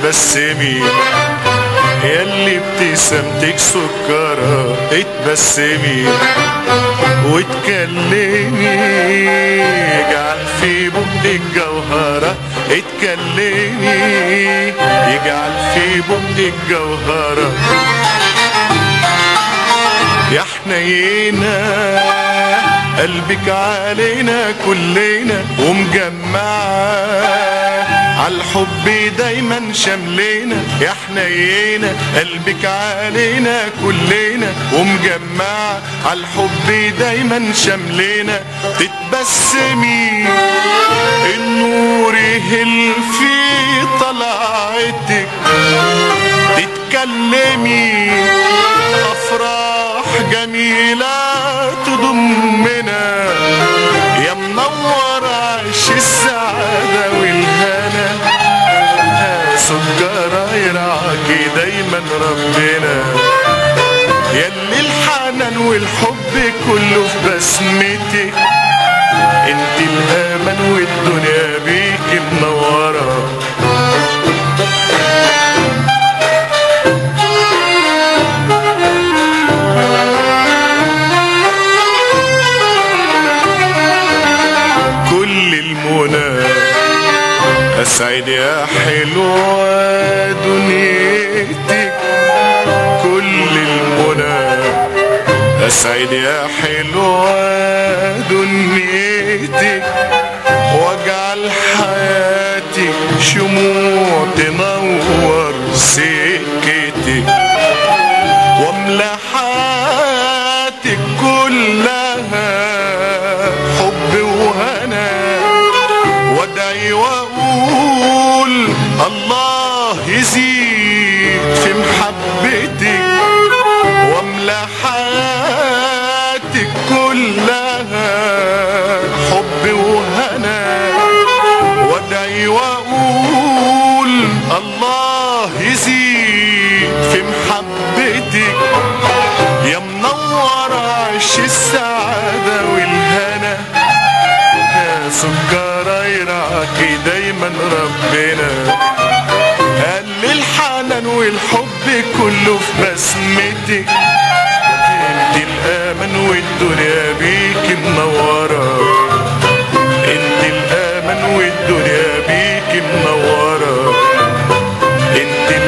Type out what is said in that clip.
اتبسمي ياللي ابتسامتك سكرة اتبسمي واتكلمي يجعل في بقك جوهرة اتكلمي يجعل في بقك جوهرة يا حنينة قلبك علينا كلنا ومجمعة عالحب دايما شاملينا يا حنينة قلبك علينا كلنا ومجمعة عالحب دايما شاملينا تتبسمي النور يهل في طلعتك تتكلمي افراح جميلة تضمنا يا منور عيش السعادة والهنا سكر يرعاكي دايما ربنا ياللي الحنان والحب كله في بسمتك انت الامل والدنيا بيك منوره كل المنى اسعد يا حلوة دنيتك كل المنى اسعد يا حلوة دنيتك واجعل حياتك شموع تنور سكتك واملى حياتك كلها حب وهنا وادعي واقول الله يزيد في محبتك واملى حياتك كلها حب وهنا وادعي واقول الله يزيد في محبتك يا منور عيش السعادة والهنا يا سكر يرعاكي دايما ربنا قال الحنان والحب كله في بسمتك انت الامل والدنيا بيك منوره انت الامل والدنيا بيك منوره انت